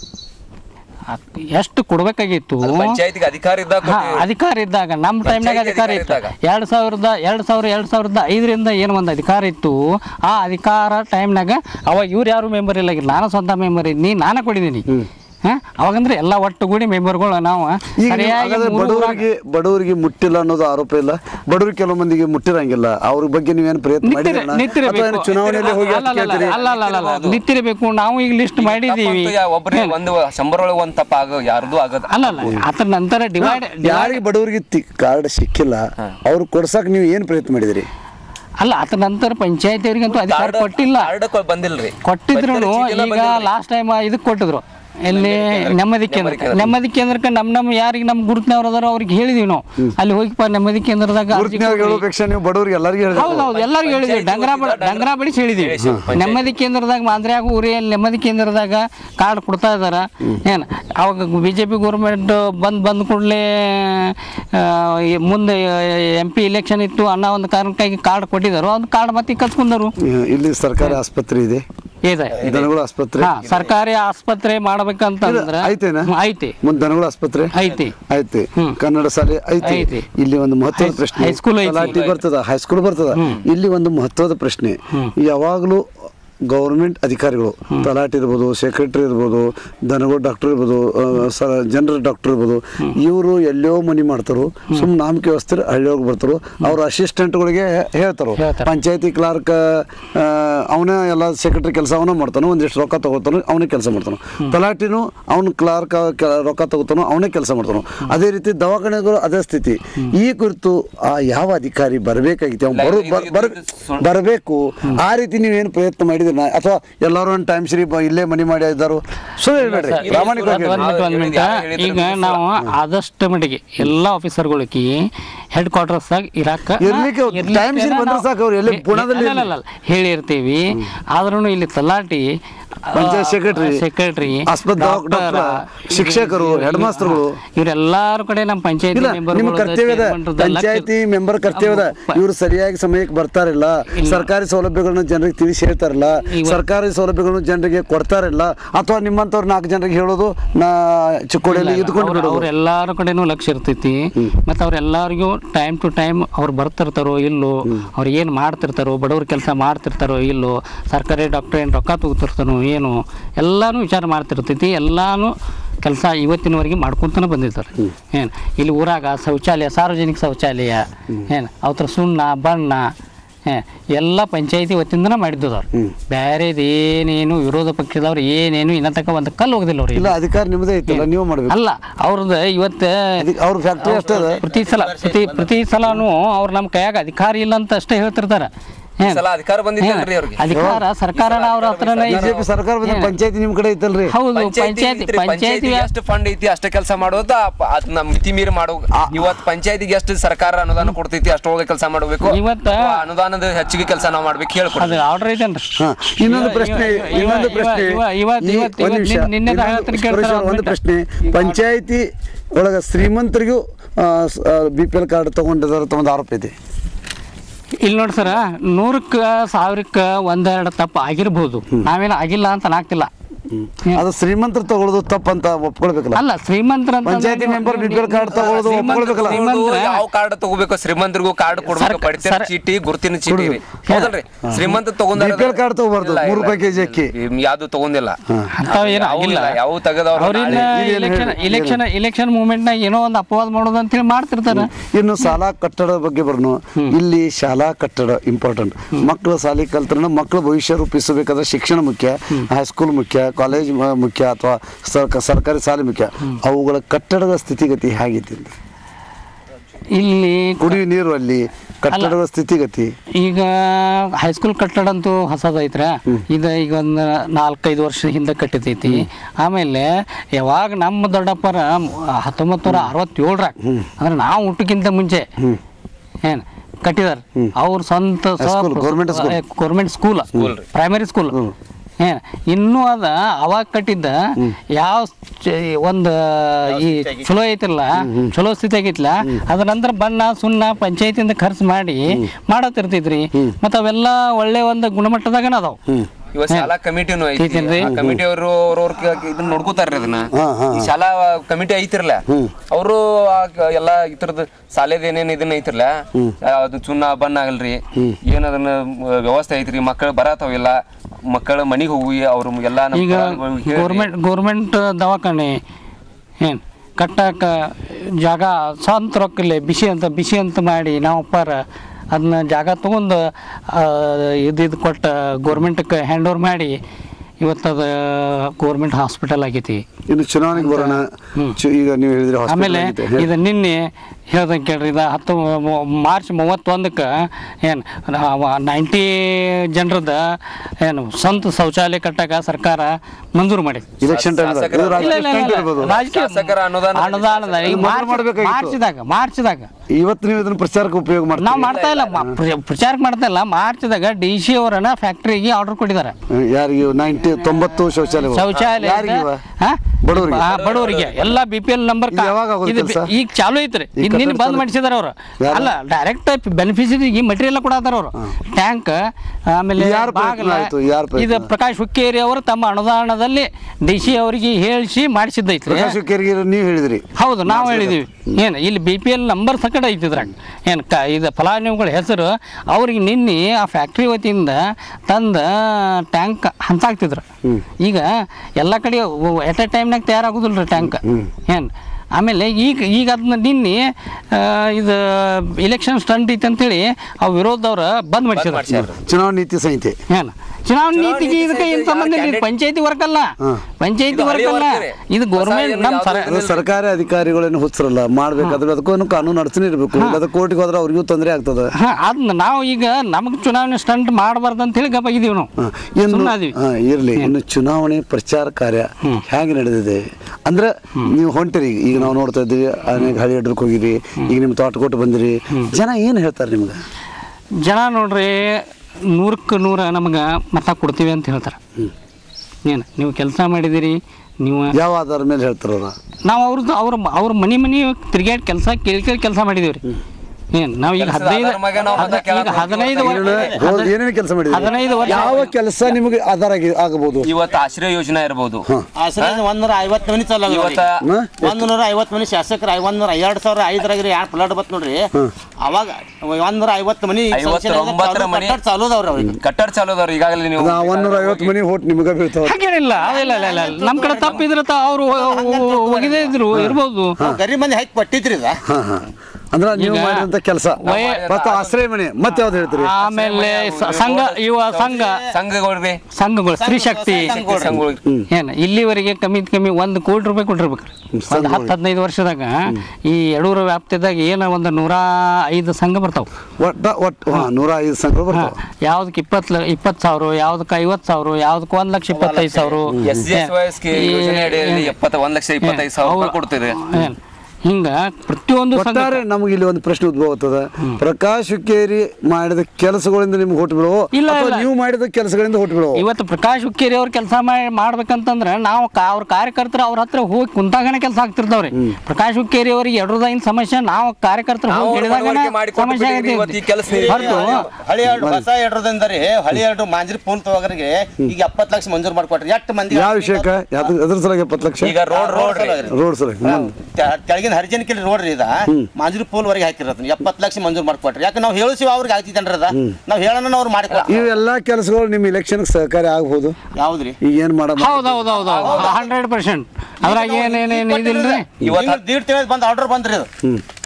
ಅದ್ ಎಷ್ಟು ಕೊಡ್ಬೇಕಾಗಿತ್ತು ಪಂಚಾಯತಿಗೆ ಅಧಿಕಾರ ಇದ್ದಾಗ ಹಾ, ಕೊಟ್ಟಿವಿ. ಅಧಿಕಾರ ಇದ್ದಾಗ ನಮ್ಮ ಟೈಮ್ನಾಗ ಪಂಚಾಯ್ತಿ ಅಧಿಕಾರ ಅಧಿಕಾರ ಇತ್ತು ಎರಡು ಸಾವಿರದ ಎರಡು ಸಾವಿರ ಎರಡು ಸಾವಿರದ ಐದರಿಂದ ಏನು ಒಂದು ಅಧಿಕಾರ ಇತ್ತು ಆ ಅಧಿಕಾರ ಟೈಮ್ನಾಗ ಅವಾಗ ಇವ್ರು ಯಾರು ಮೆಂಬರ್ ಇಲ್ಲ ನಾನು ಸ್ವಂತ ಮೆಂಬರ್ ಇದ್ದೀನಿ ನಾನು ಕೊಡಿದ್ದೀನಿ ಹಾಂ ಅವಾಗಂದ್ರೆ ಎಲ್ಲ ಒಟ್ಟುಗೂಡಿ ಮೆಂಬರ್ಗಳು ನಾವು ಈಗ ನೀವು ಸರಿಯಾಗಿ ಹಾಗಾದ್ರೆ ಮೂರು ಊರಾಗ- ಬಡವರಿಗೆ ಬಡವರಿಗೆ ಮುಟ್ಟಿಲ್ಲ ಅನ್ನೋದು ಆರೋಪ ಇಲ್ಲ ಬಡವರಿಗೆ ಕೆಲವು ಮಂದಿಗೆ ಮುಟ್ಟಿರಂಗಿಲ್ಲ ಅವ್ರ ಬಗ್ಗೆ ನೀವೇನು ಪ್ರಯತ್ನ ನಿಂತಿರ- ಮಾಡಿದ್ರೆ ನಿಂತಿರಬೇಕು. ಚುನಾವಣೆಯಲ್ಲಿ ಹೋಗಿ ಅಲ್ಲ, ಅದ್ ಅಲ್ಲ, ಕೇಳ್ತೀರಿ ಅಲ್ಲ ಅಲ್ಲ ಅಲ್ಲ ಅಲ್ಲ ನಿಂತಿರಬೇಕು ನಾವು ಈಗ ಲಿಸ್ಟ್ ಮಾಡಿದ್ದೀವಿ ತಪ್ಪಂತೂ ಯಾ- ಒಬ್ರಿಗೆ ಒಂದು ಶಂಬರ್ ಒಳಗೆ ಒಂದ್ ತಪ್ಪ ಆಗ ಯಾರ್ದು ಆಗದ ಅಲ್ಲ ಅಲ್ಲ ಅದ್ರ ನಂತರ ಡಿವೈಡ್ ಯಾರಿಗೆ ಬಡವರಿಗೆ ತಿ- ಕಾರ್ಡ್ ಸಿಕ್ಕಿಲ್ಲ ಅವ್ರು ಕೊಡ್ಸಕ್ ನೀವು ಏನು ಪ್ರಯತ್ನ ಮಾಡಿದಿರಿ ಅಲ್ಲ ಅದ್ರ ನಂತರ ಪಂಚಾಯತಿ ಅವರಿಗಂತೂ ಅಧಿಕಾರ ಕೊಟ್ಟಿಲ್ಲ ಕಾರ್ಡ್ ಬಂದಿಲ್ರಿ ಕೊಟ್ಟಿದ್ರು ಪಂಚಾಯ್ತಿ ಚೀಟಿನ ಈಗ ಬಂದಿಲ್ರಿ. ಲಾಸ್ಟ್ ಟೈಮ್ ಇದಕ್ಕೆ ಕೊಟ್ಟಿದ್ರು ಎಲ್ಲಿ ನೆಮ್ಮದಿ ಕೇಂದ್ರ ನೆಮ್ಮದಿ ಕೇಂದ್ರಕ್ಕೆ ನಮ್ಮ ನಮ್ಮ ಯಾರಿಗೆ ನಮ್ಮ ಗುರುತಿನವ್ರು ಅದಾರೋ ಅವ್ರಿಗೆ ಹೇಳಿದೀವಿ ನಾವು ಅಲ್ಲಿ ಹೋಗಿಪ್ಪ ನೆಮ್ಮದಿ ಕೇಂದ್ರದಾಗ ಅರ್ಜಿ ಗುರುತಿನವ್ರಿಗೆ ಕೊಡ್ರಿ. ಹೇಳೋಪೇಕ್ಷೆ ನೀವು ಬಡವರಿಗೆ ಎಲ್ಲರಿಗೂ ಹೇಳಿದ್ರೆ ಹೌದು ಹೌದು ಎಲ್ಲರಿಗೂ ಹೇಳಿದ್ವಿ ಡಂಗ್ರಾ ಬಡ ಡಂಗ್ರಾ ಬಡಿಸಿ ಹೇಳಿದೀವಿ ನೆಮ್ಮದಿ ಕೇಂದ್ರದಾಗ ಮಾಂದ್ರ್ಯಾಗ ಊರಿಯಲ್ಲಿ ನೆಮ್ಮದಿ ಕೇಂದ್ರದಾಗ ಕಾರ್ಡ್ ಕೊಡ್ತಾ ಇದಾರ ಏನು ಅವಾಗ ಬಿ ಜೆ ಪಿ ಗೌರ್ಮೆಂಟ್ ಬಂದ್ ಬಂದ ಕೂಡಲೇ ಮುಂದೆ ಎಂ ಪಿ ಇಲೆಕ್ಷನ್ ಇತ್ತು ಅನ್ನೋ ಒಂದು ಕಾರಣಕ್ಕಾಗಿ ಕಾರ್ಡ್ ಕೊಟ್ಟಿದ್ದಾರೆ ಒಂದು ಕಾರ್ಡ್ ಮತ್ತೆ ಕಲ್ಸ್ಕೊಂಡರು ಇಲ್ಲಿ ಸರ್ಕಾರಿ ಆಸ್ಪತ್ರೆ ಇದೆ ಇದೆ ದನಗಳ ಆಸ್ಪತ್ರೆ ಹಾ ಸರ್ಕಾರಿ ಆಸ್ಪತ್ರೆ ಮಾಡ್ಬೇಕಂತಂದ್ರೆ ಇಲ್ಲ, ಐತೇನಾ? ಹ್ಮ್, ಐತಿ ಮುಂದೆ ದನಗಳ ಆಸ್ಪತ್ರೆ ಐತಿ ಐತಿ ಹ್ಮ್. ಕನ್ನಡ ಶಾಲೆ ಐತಿ ಐತಿ. ಇಲ್ಲಿ ಒಂದು ಮಹತ್ವದ ಹೈ- ಪ್ರಶ್ನೆ ಹೈಸ್ಕೂಲ್ ಐತಿ. ತಲಾಟಿ ಬರ್ತದ ಹೈಸ್ಕೂಲ್ ಬರ್ತದ ಇಲ್ಲಿ ಒಂದು ಮಹತ್ವದ ಪ್ರಶ್ನೆ ಯಾವಾಗಲೂ ಗೌರ್ಮೆಂಟ್ ಅಧಿಕಾರಿಗಳು ತಲಾಟಿ ಇರ್ಬೋದು ಸೆಕ್ರೆಟರಿ ಇರ್ಬೋದು ದನಗಳು ಡಾಕ್ಟರ್ ಇರ್ಬೋದು ಜನರಲ್ ಡಾಕ್ಟರ್ ಇರ್ಬೋದು ಇವರು ಎಲ್ಲೋ ಮನಿ ಮಾಡ್ತಾರೋ ಸುಮ್ಮನೆ ನಾಮಕೆ ವ್ಯವಸ್ಥೆ ಹಳ್ಳಿಯೊಳಗೆ ಬರ್ತಾರೋ ಅವ್ರ ಅಸಿಸ್ಟೆಂಟ್ಗಳಿಗೆ ಹೇಳ್ತಾರೋ ಹೇಳ್ತಾರೆ. ಪಂಚಾಯತಿ ಕ್ಲಾರ್ಕ್ ಅವನೇ ಎಲ್ಲ ಸೆಕ್ರೆಟರಿ ಕೆಲಸ ಅವನ ಮಾಡ್ತಾನೋ ಒಂದಿಷ್ಟು ರೊಕ್ಕ ತಗೋತಾನೋ ಅವನೇ ಕೆಲಸ ಮಾಡ್ತಾನೋ ತಲಾಟಿನೂ ಅವ್ನ ಕ್ಲಾರ್ಕ್ ರೊಕ್ಕ ತಗೋತಾನೋ ಅವನೇ ಕೆಲಸ ಮಾಡ್ತಾನೋ ಅದೇ ರೀತಿ ದವಾಖಾನೆಗಳು ಅದೇ ಸ್ಥಿತಿ ಈ ಕುರಿತು ಆ ಯಾವ ಅಧಿಕಾರಿ ಬರಬೇಕಾಗಿತ್ತು ಅವ್ನು ಬರು ಬರ್- ಬರ್ ಬರಬೇಕು ಆ ರೀತಿ ನೀವೇನು ಪ್ರಯತ್ನ ಮಾಡಿದ್ರಿ ಅಥವಾ ಎಲ್ಲರೂ ಒಂದು ಟೈಮ್ ಸರಿ ಬ- ಇಲ್ಲೇ ಮನಿ ಮಾಡಿ ಇದ್ದಾರೋ ಸುಳ್ಳು ಹೇಳ್ಬೇಡ್ರಿ ಪ್ರಾಮಾಣಿಕವಾಗಿ ಒಂದ್ ಹೇಳ್ರಿ. ಮಿನಿಟ್ ಒಂದ್ ಮಿನಿಟ್ ಹೇಳಿದ್ರು ಈಗ ನಾವು ಆದಷ್ಟು ಮಟ್ಟಿಗೆ ಎಲ್ಲ ಆಫೀಸರ್ಗಳಿಗೆ ಹೆಡ್ ಕ್ವಾರ್ಟರ್ಸ್ ಇರಾಕ ಇರ್ಲಿಕ್ಕೆ ಇರ್ಲಿಕ್ಕೆ time ಸರಿ ಬಂದ್ರೆ ನಾವು- ಸಾಕು ಅವ್ರು ಎಲ್ಲಿ ಪುಣದಲ್ಲಿ ಅಲ್ಲ, ಅಲ್ಲ, ಅಲ್ಲ, ಹೇಳಿರ್ತೀವಿ ಆದ್ರೂ ಇಲ್ಲಿ ತಲಾಟಿ ಪಂಚಾಯತ್ secretary, ಸೆಕ್ರೆಟರಿ ಆಸ್ಪತ್ರೆ ಡಾಕ್ಟರ್, ಶಿಕ್ಷಕರು, ಹೆಡ್ಮಾಸ್ಟರ್ಗಳು. ಇವರೆಲ್ಲಾರ ಕಡೆ ನಮ್ಮ ಪಂಚಾಯತಿ ಇಲ್ಲ ನಿಮ್ಮ ಕರ್ತವ್ಯದ ಪಂಚಾಯತಿ ಮೆಂಬರ್ ಕರ್ತವ್ಯದ ಇವರು ಸರಿಯಾಗಿ ಸಮಯಕ್ಕೆ ಬರ್ತಾರಿಲ್ಲ ಸರ್ಕಾರಿ ಸೌಲಭ್ಯಗಳನ್ನು ಜನರಿಗೆ ತಿಳಿಸಿ ಹೇಳ್ತಾರಲ್ಲ ಇವ- ಸರ್ಕಾರಿ ಸೌಲಭ್ಯಗಳನ್ನು ಜನರಿಗೆ ಕೊಡ್ತಾರಿಲ್ಲ ಅಥವಾ ನಿಮ್ಮಂಥವ್ರು ನಾಲ್ಕು ಜನರಿಗೆ ಹೇಳೋದು ನಾ ಚಿಕ್ಕೋಡಿಯಲ್ಲಿ ಇದ್ಕೊಂಡು ಬಿಡೋದು ಅವ್ರೆಲ್ಲಾರ ಕಡೆನೂ ಲಕ್ಷ್ಯ ಇರ್ತೈತಿ ಮತ್ತು ಅವ್ರೆಲ್ಲರಿಗೂ ಟೈಮ್ ಟು ಟೈಮ್ ಅವ್ರು ಬರ್ತಿರ್ತಾರೋ ಇಲ್ಲೋ ಅವ್ರು ಏನು ಮಾಡ್ತಿರ್ತಾರೋ ಬಡವ್ರ ಕೆಲಸ ಮಾಡ್ತಿರ್ತಾರೋ ಇಲ್ಲೋ ಸರ್ಕಾರಿ ಡಾಕ್ಟರ್ ಏನು ರೊಕ್ಕ ತಗೋತಿರ್ತಾನೋ ಏನು ಎಲ್ಲಾನು ವಿಚಾರ ಮಾಡ್ತಿರ್ತೈತಿ ಎಲ್ಲಾನು ಕೆಲಸ ಇವತ್ತಿನವರೆಗೆ ಮಾಡ್ಕೊಂತಾನೆ ಬಂದಿರ್ತಾರೆ ಏನು ಇಲ್ಲಿ ಊರಾಗ ಶೌಚಾಲಯ ಸಾರ್ವಜನಿಕ ಶೌಚಾಲಯ ಏನು ಅವತ್ರ ಸುಣ್ಣ ಬಣ್ಣ ಏ, ಎಲ್ಲ ಪಂಚಾಯತಿ ವತಿಯಿಂದನೇ ಮಾಡಿದ್ದವ್ರು ಬೇರೆದು ಏನೇನು ವಿರೋಧ ಪಕ್ಷದವ್ರು ಏನೇನು ಇನ್ನ ತನಕ ಒಂದು ಕಲ್ಲು ಹೋಗೋದಿಲ್ಲ ಅವ್ರಿಗೆ ಇಲ್ಲ ಅಧಿಕಾರ ನಿಮ್ಮದೇ ಐತಲ್ಲ ನೀವು ಮಾಡ್ಬೇಕು ಅಲ್ಲ ಅವ್ರದ್ದು ಇವತ್ತು ಅದಕ್ಕೆ ಅವ್ರ ಫ್ಯಾಕ್ಟ್ರಿ ಅಷ್ಟೇ ಅದ ಪ್ರತಿ ಸಲ ಪ್ರತಿ ಪ್ರತಿ ಸಲನೂ ಅವ್ರು ನಮ್ಮ ಕೈಯಾಗ ಅಧಿಕಾರ ಇಲ್ಲ ಅಂತ ಅಷ್ಟೇ ಹೇಳ್ತಿರ್ತಾರೆ ಏನ್? ಸಲ ಅಧಿಕಾರ ಬಂದಿದ್ದಲ್ರಿ ಏನ್? ಅವ್ರಿಗೆ ಅಧಿಕಾರ ಸರ್ಕಾರನ ಅವ್ರ ಹತ್ರನೇ ಇದೆ. ಬಿಜೆಪಿ ಸರ್ಕಾರ ಬಂದ ಪಂಚಾಯತಿ ನಿಮ್ ಕಡೆ ಐತಲ್ರಿ ಹೌದು ಪಂಚಾಯತಿ ಪಂಚಾಯತಿ ಪಂಚಾಯತಿ ಎಷ್ಟು ಫಂಡ್ ಐತಿ ಅಷ್ಟೇ ಕೆಲಸ ಮಾಡೋದು ಅದನ್ನ ಮಿತಿ ಮೀರಿ ಮಾಡೋ ಇವತ್ತು ಪಂಚಾಯತಿಗೆ ಎಷ್ಟು ಸರ್ಕಾರ ಅನುದಾನ ಕೊಡ್ತೈತಿ ಅಷ್ಟೊಳಗೆ ಕೆಲಸ ಮಾಡಬೇಕು ಇವತ್ತ- ಅಥವಾ ಅನುದಾನದ ಹೆಚ್ಚಿಗೆ ಕೆಲಸ ನಾವು ಮಾಡ್ಬೇಕು ಹೇಳ್ಕೊಡ್ತೀವಿ ಅದು ಆರ್ಡರ್ ಐತೇನ್ರಿ ಹಾ, ಇನ್ನೊಂದು ಪ್ರಶ್ನೆ ಇವ- ಇವ- ಇನ್ನೊಂದು ಇವ- ಪ್ರಶ್ನೆ ಇವ- ಇವತ್ತು- ಈ- ಇವತ್ತು- ಒಂದ್ ನಿಮಿಷ. ನಿನ್ನೆ- ನಿನ್ನೆದ ಇನ್ನೊಂದು- ಹೇಳ್ತೀನಿ ಸುರೇಶ್ ಕೇಳ್ತಾರ ಅವ್ರೆ, ಒಂದು ಒಂದ್ ಪ್ರಶ್ನೆ ಪಂಚಾಯತಿ ಒಳಗ ಶ್ರೀಮಂತರಿಗೂ ಬಿ ಪಿ ಎಲ್ ಕಾರ್ಡ್ ತಗೊಂಡಿದಾರ ತಗೊಂಡ್ ಆರೋಪ ಇದೆ ಇಲ್ಲಿ ನೋಡಿ ಸರ ನೂರಕ್ಕೆ ಸಾವಿರಕ್ಕೆ ಒಂದೆರಡು ತಪ್ಪು ಆಗಿರ್ಬೋದು ನಾವೇನು ಆಗಿಲ್ಲ ಅಂತ ನಾಕ್ತಿಲ್ಲ ಅದು ಶ್ರೀಮಂತರು ತಗೊಳ್ಳೋದು ತಪ್ಪಂತ ಒಪ್ಕೊಳ್ಬೇಕಲ್ಲ ಅಲ್ಲ ಶ್ರೀಮಂತರ ಪಂಚಾಯತಿ member B P L card ತಗೊಳ್ಳೋದು ಒಪ್ಕೊಳ್ಬೇಕಲ್ಲ ಶ್ರೀಮಂತರ- ಯಾವ ಕಾರ್ಡ್ ತಗೋಬೇಕು ಶ್ರೀಮಂತರಿಗೂ ಕಾರ್ಡ್ ಕೊಡ್ಬೇಕು ಸರ್ಕ- ಪಡಿತರ ಸರ್- ಚೀಟಿ ಗುರುತಿನ ಚೀಟಿ ರೀ. ಹೌದಲ್ರಿ ಶ್ರೀಮಂತ ತಗೊಂಡ BPL ಕಾರ್ಡ್ ತಗೋಬಾರ್ದು, ಮೂರು ರೂಪಾಯಿ ಕೆಜಿ ಅಕ್ಕಿ. ಯಾವ್ದು ತಗೊಂಡಿಲ್ಲ ಅಂಥವು ಏನು ಅವು ಆಗಿಲ್ಲ ಇಲ್ಲ, ಯಾವ ತೆಗೆದವ್ರು ಅವ್ರಿನ್ನ ನಾಳೆ- ಇಲೆಕ್ಷನ್ ಇಲೆಕ್ಷನ್ ಇಲೆಕ್ಷನ್ ಮೂಮೆಂಟ್ನಾಗ ಏನೋ ಒಂದು ಅಪವಾದ ಮಾಡೋದು ಅಂತೇಳಿ ಮಾಡ್ತಿರ್ತಾರೆ ಇನ್ನು ಶಾಲಾ ಕಟ್ಟಡ ಬಗ್ಗೆ ಬರ್ನು ಇಲ್ಲಿ ಶಾಲಾ ಕಟ್ಟಡ ಇಂಪಾರ್ಟೆಂಟ್ ಮಕ್ಕಳು ಶಾಲೆ ಕಲ್ತ್ರನ ಮಕ್ಕಳ ಭವಿಷ್ಯ ರೂಪಿಸಬೇಕಾದ್ರೆ ಶಿಕ್ಷಣ ಮುಖ್ಯ ಹೈಸ್ಕೂಲ್ ಮುಖ್ಯ ಕಾಲೇಜ್ ಮುಖ್ಯ ಅಥವಾ ಸರ್ಕ ಸರ್ಕಾರಿ ಶಾಲೆ ಮುಖ್ಯ ಅವುಗಳ ಕಟ್ಟಡದ ಸ್ಥಿತಿಗತಿ ಹೇಗಿತ್ತು ಅಂತ ಇಲ್ಲಿ ಕುಡಿಯುವ ನೀರು ಅಲ್ಲಿ ಕಟ್ಟಡಗಳ ಸ್ಥಿತಿಗತಿ ಈಗ ಹೈಸ್ಕೂಲ್ ಕಟ್ಟಡ ಅಂತೂ ಹೊಸದೈತ್ರ ಇದು ಈಗ ಒಂದು ನಾಲ್ಕೈದು ವರ್ಷ ಹಿಂದೆ ಕಟ್ಟಿತೈತಿ ಆಮೇಲೆ ಯಾವಾಗ ನಮ್ಮ ದೊಡ್ಡಪ್ಪರ ಹತ್ತೊಂಬತ್ತು ನೂರ ಅರವತ್ತೇಳರಾಗ ಅಂದ್ರೆ ನಾವು ಹುಟ್ಟಕ್ಕಿಂತ ಮುಂಚೆ ಏನು ಕಟ್ಟಿದಾರ ಅವ್ರ ಸ್ವಂತ School, government school. Government school primary school ಏನ್ ಇನ್ನೂ ಅದ ಅವಾಗ ಕಟ್ಟಿದ್ದ ಯಾವ ಚ- ಒಂದು ಈ ಚಲೋ ಐತಿಲ್ಲ ಚಲೋ ಸ್ಥಿತಿ ಆಗೈತಿಲ್ಲ ಅದ್ರ ನಂತರ ಬಣ್ಣ ಸುಣ್ಣ ಪಂಚಾಯತಿಯಿಂದ ಖರ್ಚು ಮಾಡಿ ಮಾಡತ್ತಿರ್ತೈತ್ರಿ ಮತ್ತ ಅವೆಲ್ಲ ಒಳ್ಳೆ ಒಂದು ಗುಣಮಟ್ಟದಾಗನ ಅದಾವ ಇವ ಶಾಲಾ ಕಮಿಟಿನು ಐತಿ ಐತೇನ್ರಿ? ಕಮಿಟಿ ಅವರು ಅವ್ರವ್ರ ಇದನ್ನ ನೋಡ್ಕೋತಾರ್ರಿ ಅದನ್ನ ಹಾ, ಹಾ, ಈ ಶಾಲಾ ಕಮಿಟಿ ಐತಿರಲ್ಲ ಅವರು ಎಲ್ಲ ಇತರದ ಸಾಲೇದ ಏನೇನ್ ಇದನ್ನ ಐತಿರಲ್ಲ ಅದು ಚುನ್ನ ಬಣ್ಣ ಆಗಲ್ರಿ ಏನ್ ಅದನ್ನ ಮ- ವ್ಯವಸ್ಥೆ ಐತ್ರಿ ಮಕ್ಕಳು ಬರತಾವೆಲ್ಲ ಮಕ್ಕಳ ಮನಿಗೆ ಹೋಗಿ ಅವ್ರು ಎಲ್ಲ ನಮ್ಮ ಈಗ ಪರವಾಗಿ ಹೇಳ್ರಿ. ಗೋರ್ಮೆಂಟ್ ಗೋರ್ಮೆಂಟ್ ದವಾಖಾನೆ ಏನು ಕಟ್ಟಕ ಜಾಗ ಸ್ವಂತ ರೊಕ್ಕಲೆ ಬಿಸಿ ಅಂತ ಬಿಸಿ ಅಂತ ಮಾಡಿ ನಾವು ಅಪ್ಪಾರ ಅದನ್ನ ಜಾಗ ತೊಗೊಂಡು ಇದು ಇದು ಕೊಟ್ಟು ಗೋರ್ಮೆಂಟ್ಗೆ ಹ್ಯಾಂಡ್ ಓವರ್ ಮಾಡಿ ಇವತ್ತದ ಗೋರ್ಮೆಂಟ್ ಹಾಸ್ಪಿಟಲ್ ಆಗೈತಿ ಇನ್ನು ಚುನಾವಣೆಗೆ ಬರೋಣ ಚು- ಈಗ ನೀವು ಹೇಳಿದ್ರೆ hospital ಆಮೇಲೆ ಆಗಿದೆ. ಇದು ನಿನ್ನೆ ಹೇಳ್ದಂಗೆ ಕೇಳ್ರಿ ಇದು ಹತ್ತು ಮು- ಮಾರ್ಚ್ ಮೂವತ್ತೊಂದಕ್ಕೆ ಏನು ನೈಂಟಿ ಜನರದ ಏನು ಸ್ವಂತ ಶೌಚಾಲಯ ಕಟ್ಟಕ ಸರ್ಕಾರ ಮಂಜೂರು ಮಾಡಿದೆ Election time ದಾಗ. ಇದು ಶಾಸಕರ- ರಾಜಕೀಯ ಇಲ್ಲ, ಇಲ್ಲ, stunt ಇಲ್ಲ, ಇರ್ಬೋದು. ರಾಜಕೀಯ ಶಾಸಕರ ಅನುದಾನ- ಅನುದಾನದ ಈ ಇದು ಮೊದಲು ಮಾರ್ಚ್- ಮಾಡ್ಬೇಕಾಗಿತ್ತು. ಮಾರ್ಚ್ದಾಗ ಮಾರ್ಚ್ದಾಗ ಇವತ್ತು ನೀವು ಇದನ್ನ ಪ್ರಚಾರಕ್ಕೆ ಉಪಯೋಗ ಮಾಡ್ತೀವಿ ನಾವು ಮಾಡ್ತಾ ಇಲ್ಲ ಮ- ಪ್ರ- ಪ್ರಚಾರಕ್ಕೆ ಮಾಡ್ತಾ ಇಲ್ಲ ಮಾರ್ಚ್ದಾಗ ಡಿ ಸಿ ಅವರನ್ನ ಫ್ಯಾಕ್ಟ್ರಿಗೆ ಆರ್ಡರ್ ಕೊಟ್ಟಿದ್ದಾರೆ ಯಾರಿಗೆ ನೈಂಟಿ ತೊಂಬತ್ತು ಶೌಚಾಲಯ ಶೌಚಾಲಯ ಯಾರಿಗೆ ಇವ? ಹಾ? ಬಡವರಿಗೆ? ಆ, ಬಡವರಿಗೆ ಎಲ್ಲ ಬಿ ಪಿ ಎಲ್ ನಂಬರ್ ಇದು ಯಾವಾಗ ಆಗೋದು ಕೆಲ್ಸ? ಈಗ ಚಾಲು ಐತ್ರಿ ಈಗ ಇದು ನಿನ್ನ ಕಟ್ಟಡ ಬಂದ್ ಚಾಲು- ಮಾಡಿಸಿದಾರ ಅವ್ರು ಯಾರು? ಅಲ್ಲ ಡೈರೆಕ್ಟ್ ಬೆನಿಫಿಷರಿಗೆ ಮಟೀರಿಯಲ್ ಕೊಡತ್ತಾರ ಅವರು ಟ್ಯಾಂಕ್ ಆಮೇಲೆ ಇದು ಯಾರ ಪ್ರಯತ್ನ ಬಾಗಿಲ ಆಯ್ತು? ಯಾರ ಪ್ರಯತ್ನ? ಇದು ಪ್ರಕಾಶ್ ಹುಕ್ಕೇರಿ ಅವರು ತಮ್ಮ ಅನುದಾನದಲ್ಲಿ ಡಿ ಸಿ ಅವರಿಗೆ ಹೇಳಿಸಿ ಮಾಡಿಸಿದ್ದೈತ್ರಿ ಪ್ರಕಾಶ್ ಹುಕ್ಕೇರಿಗೆ ನೀವು ಹೇಳಿದ್ರಿ ಹೌದು ನಾವು ಹೇಳಿದೀವಿ ಏನು ಇಲ್ಲಿ ಬಿ ಪಿ ಎಲ್ ನಂಬರ್ ಸಕಟ ಐತಿದ್ರಾಗ ಏನು ಕ ಇದು ಫಲಾನುಭವಿಗಳ ಹೆಸರು ಅವ್ರಿಗೆ ನಿನ್ನೆ ಆ ಫ್ಯಾಕ್ಟ್ರಿ ವತಿಯಿಂದ ತಂದ ಟ್ಯಾಂಕ್ ಹಂಚಾಕ್ತಿದ್ರು ಈಗ ಎಲ್ಲ ಕಡೆ ಎಟ್ ಎ ಟೈಮ್ನಾಗ ತಯಾರಾಗೋದಿಲ್ಲ ರೀ ಟ್ಯಾಂಕ್ ಏನು ಆಮೇಲೆ ಈಗ ಈಗ ಅದನ್ನ ನಿನ್ನೆ ಆ, ಇದು ಇಲೆಕ್ಷನ್ ಸ್ಟಂಟ್ ಐತೆ ಅಂತೇಳಿ ಆ ವಿರೋಧದವ್ರು ಬಂದ್ ಮಾಡಿಸಿದ್ರು ಚುನಾವಣಾ ನೀತಿ ಸಂಹಿತೆ ಏನು ಚುನಾವಣೆ ನೀತಿಗೆ ಇದಕ್ಕೆ ಏನು ಸಂಬಂಧ ಇಲ್ಲ ಇದು ಪಂಚಾಯತಿ ವರ್ಕ್ ಅಲ್ಲ ಪಂಚಾಯತಿ ಇದು ವರ್ಕ್ ಹಳ್ಳಿ ಅಲ್ಲ work ರೀ. ಇದು ಗೌರ್ಮೆಂಟ್ ಹೊಸ ನಮ್ಮ ಸರ ಅದು ಸರ್ಕಾರಿ ಅಧಿಕಾರಿಗಳೇನು ಹುಚ್ಚರಲ್ಲ ಮಾಡ್ಬೇಕಾದ್ರೆ ಅದಕ್ಕೂ ಏನು ಕಾನೂನು ಅಡಚಣೆ ಇರಬೇಕು ಅದು ಕೋರ್ಟಿಗೆ ಹೋದ್ರೆ ಅವ್ರಿಗೂ ತೊಂದರೆ ಆಗ್ತದೆ ಹಾ ಅದನ್ನ ನಾವು ಈಗ ನಮಗೆ ಚುನಾವಣೆ ಸ್ಟಂಟ್ ಮಾಡಬಾರ್ದು ಅಂತ ಹೇಳಿ ಗಪ್ಪ ಇದೀವಿ ನಾವು ಹಾ, ಇನ್ನು ಸುಮ್ನೆ ಅದೀವಿ. ಹಾ, ಇರ್ಲಿ ಇನ್ನು ಚುನಾವಣೆ ಪ್ರಚಾರ ಕಾರ್ಯ ಹೇಗೆ ನಡೆದಿದೆ ಅಂದ್ರೆ ನೀವು ಹೊಂಟಿರಿ ಈಗ ಈಗ ನಾವು ನೋಡ್ತಾ ಇದ್ದೀವಿ ಅನೇಕ ಹಳ್ಳಿ ಅಡ್ರಕ್ಕೆ ಹೋಗಿರಿ ಈಗ ನಿಮ್ಮ ತೋಟ ಕೊಟ್ಟು ಬಂದಿರಿ ಜನ ಏನು ಹೇಳ್ತಾರೆ ನಿಮ್ಗೆ ಜನ ನೋಡ್ರಿ ನೂರಕ್ಕೆ ನೂರ ನಮಗೆ ಮತ ಕೊಡ್ತೀವಿ ಅಂತ ಹೇಳ್ತಾರೆ ಏನು ನೀವು ಕೆಲಸ ಮಾಡಿದಿರಿ ನೀವು ಯಾವ ಆಧಾರದ ಮೇಲೆ ಹೇಳ್ತಾರ ಅವ್ರ ನಾವು ಅವ್ರದ್ದು ಅವ್ರ ಅವ್ರ ಮನೆ ಮನೆ ತಿರ್ಗಾಡಿ ಕೆಲಸ ಕೇಳಿ ಕೇಳಿ ಕೆಲಸ ಮಾಡಿದೀವಿ ರೀ ಏನು ನಾವು ಈಗ ಕೆಲ್ಸದ ಹದಿನೈದು ಆಧಾರ ಮ್ಯಾಗ ನಾವು ಮತ ಹದ- ಈಗ ಕೇಳಾಕ್ ಹದಿನೈದು ವರ್ಷ ಏನೇನು ಕೆಲಸ ಮಾಡಿದ್ರಿ ಹದಿನೈದು ವರ್ಷ ಯಾವ ಕೆಲಸ ನಿಮಗೆ ಆಧಾರ ಆಗಿ ಆಗಬಹುದು ಇವತ್ತು ಆಶ್ರಯ ಯೋಜನಾ ಇರ್ಬೋದು ಆಶ್ರಯ ಒಂದೂರ ಐವತ್ತು ಮನಿ ಚಾಲು ಇವತ್ತ ಒಂದು ನೂರ ಐವತ್ತು ಮನಿ ಶಾಸಕರ ಒಂದು ನೂರ ಎರಡು ಸಾವಿರ ಐದರಾಗ್ರಿ ಎರಡು ಪ್ಲಾಟ್ ಬತ್ ನೋಡ್ರಿ ಅವಾಗ ಒಂದು ನೂರ ಐವತ್ತು ಮನಿ ಐವತ್ತೊಂಬತ್ತರ ಮನಿ. ಚಾಲು ಅದಾವ್ರಿ ಅವ್ರಿಗೆ ಕಟ್ಟಡ ಚಾಲು ಅದಾವ್ರಿ ಈಗಾಗಲೇ ನೀವು ಒಂದೂರ ಐವತ್ತು ಮನಿ ಹೋಟ್ ನಿಮಗೆ ಬೀಳ್ತಾವ ಹಾಗೇನಿಲ್ಲ ಅದಿಲ್ಲ ಇಲ್ಲ ಇಲ್ಲ ನಮ್ಮ ಕಡೆ ತಪ್ಪಿದ್ರೆ ತ ಅವರು ಒಗಿದೇ ಇದ್ರು ಇರ್ಬೋದು ಗರೀಬ್ ಮಂದಿ ಹಾಕಿ ಕೊಟ್ಟಿದ್ರಿ ಇದ ಹಾ ಹಾ ಅಂದ್ರೆ ನೀವು ಈಗ ಮಾಡಿದಂತ ಕೆಲಸ ವಯ- ಮತ್ತು ಆಶ್ರಯ ಮನೆ ಮತ್ತೆ ಯಾವ್ದು ಹೇಳ್ತೀರಿ ಆಮೇಲೆ ಸ- ಸಂಘ ಇವ ಸಂಘ ಸಂಘಗಳ್ರಿ ಸಂಘಗಳು ಸ್ತ್ರೀ ಶಕ್ತಿ ಸಂಘಗಳು ಏನು ಇಲ್ಲಿವರೆಗೆ ಕಮ್ಮಿ ಕಮ್ಮಿ ಒಂದು ಕೋಟಿ ರೂಪಾಯಿ ಕೊಟ್ಟಿರ್ಬೇಕು ಒಂದು ಹತ್ತು ಹದಿನೈದು ವರ್ಷದಾಗ ಈ ಯಡೂರು ವ್ಯಾಪ್ತಿದಾಗ ಏನೋ ಒಂದು ನೂರ ಐದು ಸಂಘ ಬರ್ತಾವೆ ಒಟ್ಟ ಒಟ್ಟು ಹಾ ನೂರ ಐದು ಸಂಘ ಬರ್ತಾವ ಯಾವ್ದಕ್ಕೆ ಇಪ್ಪತ್ತು ಲ ಇಪ್ಪತ್ತು ಸಾವಿರ ಯಾವ್ದಕ್ಕೆ ಐವತ್ತು ಸಾವಿರ ಯಾವ್ದಕ್ಕೆ ಒಂದು ಲಕ್ಷ ಇಪ್ಪತ್ತೈದು ಸಾವಿರ ಎಸ್ ಸಿ ಎಸ್ ವೈ ಯೋಜನೆ ಅಡಿಯಲ್ಲಿ ಎಪ್ಪತ್ತ ಒಂದ್ ಲಕ್ಷ ಇಪ್ಪತ್ತೈದು ಸಾವಿರ ರೂಪಾಯಿ ಕೊಡ್ತೀರಿ ಏನು ಹಿಂಗ ಪ್ರತಿಯೊಂದು ಸಂಘ ಒಟ್ಟಾರೆ ನಮ್ಗೆ ಇಲ್ಲಿ ಒಂದು ಪ್ರಶ್ನೆ ಉದ್ಭವ ಆಗ್ತದ ಪ್ರಕಾಶ್ ಹುಕ್ಕೇರಿ ಮಾಡಿದ ಕೆಲಸಗಳಿಂದ ನಿಮ್ಗೆ ಹೊಟ್ಟು ಬೀಳುವ ಇಲ್ಲ, ಅಥವಾ ಇಲ್ಲ. ನೀವು ಮಾಡಿದ ಕೆಲಸಗಳಿಂದ ಹೊಟ್ಟು ಬೀಳುವ ಇವತ್ತು ಪ್ರಕಾಶ್ ಹುಕ್ಕೇರಿ ಅವ್ರ ಕೆಲಸ ಮಾಡಿ ಮಾಡ್ಬೇಕಂತಂದ್ರೆ ನಾವು ಕಾ- ಅವ್ರ ಕಾರ್ಯಕರ್ತರು ಅವ್ರ ಹತ್ರ ಹೋಗಿ ಕುಂತಾಗನೆ ಕೆಲಸ ಆಗ್ತಿರ್ತಾವ್ರಿ ಪ್ರಕಾಶ್ ಹುಕ್ಕೇರಿ ಅವ್ರಿಗೆ ಎರಡರದಾಗಿನ ಸಮಸ್ಯೆ ನಾವು ಕಾರ್ಯಕರ್ತರು ನಾವು ಹೋಗಿ ಮನವರಿಕೆ ಹೇಳಿದಾಗ ಮಾಡಿ ಕೊಟ್ಟು ಸಮಸ್ಯೆ ಬಿಟ್ಟಿದ್ರಿ, ಇವತ್ತು ಈ ಕೆಲಸ ನೀವು ಹೊರತು ಹಳಿ ಎರಡು ಹೊಸ ಎರಡರಿಂದ ರೀ ಹಳಿ ಎರಡು ಮಾಂಜ್ರಿ ಪೂಲ್ ತಗೋರಿಗೆ ಈಗ ಎಪ್ಪತ್ತು ಲಕ್ಷ ಮಂಜೂರು ಮಾಡ್ಕೊಟ್ರಿ ಎಷ್ಟು ಮಂದಿ ಯಾವ ವಿಷಯಕ್ಕೆ ಯಾವ್ದು ಎದ್ರ ಸಲುವಾಗಿ ಎಪ್ಪತ್ತು ಲಕ್ಷ ಈಗ ರೋಡ್ ರೋಡ್ ರೀ ರೋಡ್ ಸಲುವಾಗಿ ಹ್ಮ್. ತೆ- ಕೆಳಗಿನ ಹರಿಜನ ಕೇಳಿ ನೋಡ್ರಿ ಇದ ಮಾಂಜ್ರಿ ಪೂಲ್ ವರೆಗೆ ಹಾಕಿರೋದು ಎಪ್ಪತ್ತು ಲಕ್ಷ ಮಂಜೂರು ಮಾಡ್ಕೊಟ್ರಿ ಯಾಕೆ ನಾವು ಹೇಳಿಸಿವಿ ಅವ್ರಿಗೆ ಆಗ್ತಿತ್ತೇನ್ರಿ ಅದ ನಾವು ಹೇಳೋಣ ಅವ್ರು ಮಾಡಿಕೊಟ್ರಿ ಇವೆಲ್ಲ ಕೆಲಸಗಳು ನಿಮ್ಮ ಇಲೆಕ್ಷನ್ ಸಹಕಾರಿ ಆಗಬಹುದು ಯಾವ್ದ್ರಿ ಈಗ ಏನ್ ಮಾಡ ಹೌದು ಹೌದು ಹೌದು ಹೌದು ಹಂಡ್ರೆಡ್ ಪರ್ಸೆಂಟ್ ಅದ್ರಾಗ ಏನೇನೇನು ಇದಿಲ್ರಿ ಇವತ್ತು ದೀಡ್ ತಿಂಗಳು ಬಂದು ಆರ್ಡರ್ ಬಂದ್ರಿ ಅದು